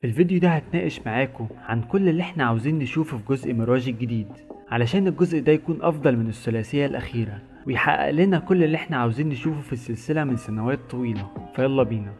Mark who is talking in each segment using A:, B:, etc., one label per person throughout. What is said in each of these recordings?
A: في الفيديو ده هتناقش معاكم عن كل اللي احنا عاوزين نشوفه في جزء ميراج الجديد علشان الجزء ده يكون افضل من الثلاثية الاخيرة ويحقق لنا كل اللي احنا عاوزين نشوفه في السلسلة من سنوات طويلة فيلا بينا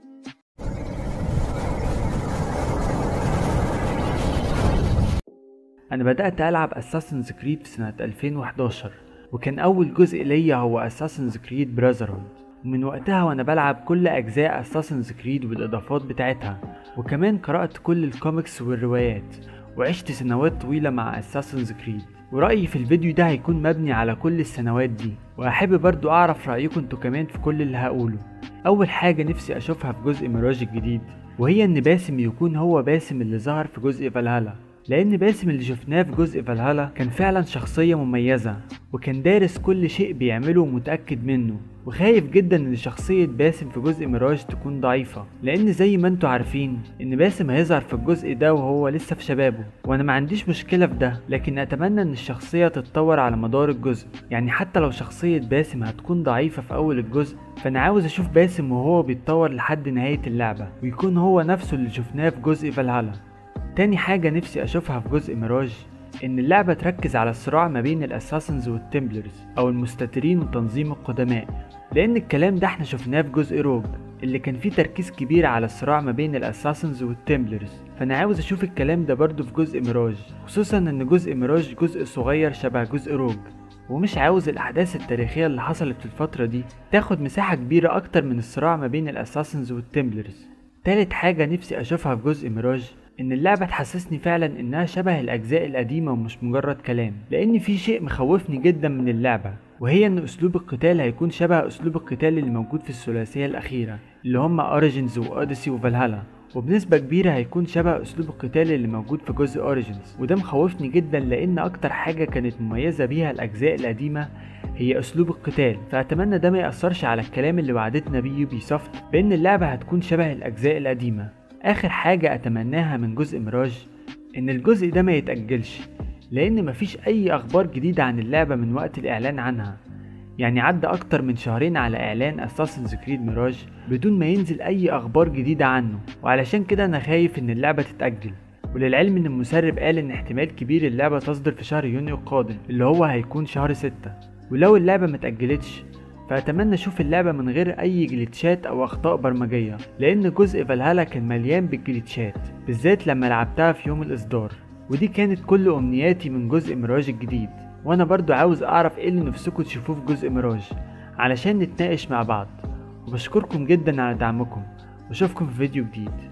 A: انا بدأت العب اساسنز كريد في سنة 2011 وكان اول جزء ليا هو اساسنز كريد براذرهود ومن وقتها وانا بلعب كل اجزاء اساسنز كريد بالاضافات بتاعتها وكمان قرأت كل الكوميكس والروايات وعشت سنوات طويلة مع اساسنز كريد ورأيي في الفيديو ده هيكون مبني على كل السنوات دي وأحب برضو أعرف رأيكم انتوا كمان في كل اللي هقوله أول حاجة نفسي أشوفها في جزء ميراج الجديد وهي إن باسم يكون هو باسم اللي ظهر في جزء فالهالا لأن باسم اللي شفناه في جزء فالهالا كان فعلا شخصية مميزة وكان دارس كل شيء بيعمله ومتأكد منه وخايف جدا ان شخصية باسم في جزء ميراج تكون ضعيفة لان زي ما انتوا عارفين ان باسم هيظهر في الجزء ده وهو لسه في شبابه وانا ما عنديش مشكلة في ده لكن اتمنى ان الشخصية تتطور على مدار الجزء يعني حتى لو شخصية باسم هتكون ضعيفة في اول الجزء فانا عاوز اشوف باسم وهو بيتطور لحد نهاية اللعبة ويكون هو نفسه اللي شفناه في جزء فالهالا تاني حاجة نفسي اشوفها في جزء ميراج ان اللعبة تركز على الصراع ما بين الاساسنز والتمبلرز او المستترين وتنظيم القدماء لان الكلام ده احنا شفناه في جزء روج اللي كان فيه تركيز كبير على الصراع ما بين الاساسنز والتمبلرز فانا عاوز اشوف الكلام ده برضه في جزء ميراج خصوصا ان جزء ميراج جزء صغير شبه جزء روج ومش عاوز الاحداث التاريخية اللي حصلت في الفترة دي تاخد مساحة كبيرة اكتر من الصراع ما بين الاساسنز والتمبلرز تالت حاجة نفسي اشوفها في جزء ميراج ان اللعبة تحسسني فعلا انها شبه الاجزاء القديمة ومش مجرد كلام لان في شيء مخوفني جدا من اللعبة وهي ان اسلوب القتال هيكون شبه اسلوب القتال اللي موجود في الثلاثية الاخيرة اللي هما اوريجينز واوديسي وفالهالا وبنسبة كبيرة هيكون شبه اسلوب القتال اللي موجود في جزء اوريجينز وده مخوفني جدا لان اكتر حاجة كانت مميزة بيها الاجزاء القديمة هي اسلوب القتال فاتمنى ده ما يأثرش على الكلام اللي وعدتنا بيه يوبي سوفت بان اللعبة هتكون شبه الاجزاء القديمة اخر حاجة اتمناها من جزء ميراج ان الجزء ده ما يتأجلش لان مفيش اي اخبار جديدة عن اللعبة من وقت الاعلان عنها يعني عدى اكتر من شهرين على اعلان اساسنز كريد ميراج بدون ما ينزل اي اخبار جديدة عنه وعلشان كده انا خايف ان اللعبة تتأجل وللعلم ان المسرب قال ان احتمال كبير اللعبة تصدر في شهر يونيو القادم اللي هو هيكون شهر ستة ولو اللعبة متأجلتش فأتمنى أشوف اللعبة من غير أي جليتشات أو أخطاء برمجية لأن جزء فالهالا كان مليان بالجليتشات بالذات لما لعبتها في يوم الإصدار ودي كانت كل أمنياتي من جزء ميراج الجديد وأنا برضو عاوز أعرف إيه اللي نفسكم تشوفوه في جزء ميراج علشان نتناقش مع بعض وبشكركم جدا على دعمكم واشوفكم في فيديو جديد